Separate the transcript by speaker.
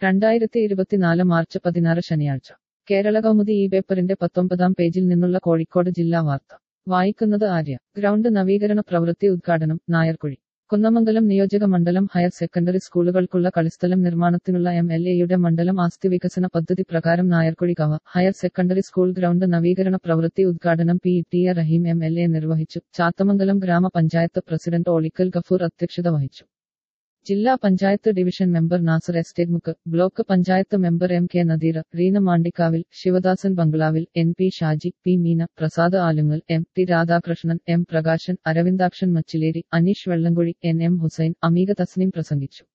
Speaker 1: രണ്ടായിരത്തി ഇരുപത്തിനാല് മാർച്ച് പതിനാറ് ശനിയാഴ്ച കേരള കൗമുദി ഈ പേപ്പറിന്റെ പത്തൊമ്പതാം പേജിൽ നിന്നുള്ള കോഴിക്കോട് ജില്ലാ വാർത്ത വായിക്കുന്നത് ആര്യ ഗ്രൗണ്ട് നവീകരണ പ്രവൃത്തി ഉദ്ഘാടനം നായർക്കുഴി കുന്നമംഗലം നിയോജക മണ്ഡലം ഹയർ സെക്കൻഡറി സ്കൂളുകൾക്കുള്ള കളിസ്ഥലം നിർമ്മാണത്തിനുള്ള എം എൽ എയുടെ മണ്ഡലം ആസ്തി വികസന പദ്ധതി പ്രകാരം നായർക്കുഴി കവ ഹയർ സെക്കൻഡറി സ്കൂൾ ഗ്രൗണ്ട് നവീകരണ പ്രവൃത്തി ഉദ്ഘാടനം P T A Rahim M L A നിർവഹിച്ചു ചാത്തമംഗലം ഗ്രാമപഞ്ചായത്ത് പ്രസിഡന്റ് ഒളിക്കൽ ഗഫൂർ അധ്യക്ഷത വഹിച്ചു ജില്ലാ panchayat division member Nasar estate മുക്ക് block panchayat member M K Nadeer Reena Mandikkavil Sivadasan ബംഗ്ലാവിൽ N P Shaji P Meena Prasad Alungal M T Radhakrishnan M Prakashan Aravindakshan Machileri Aneesh Vellamkuzhi N M Hussain Ameeka Thasneem പ്രസംഗിച്ചു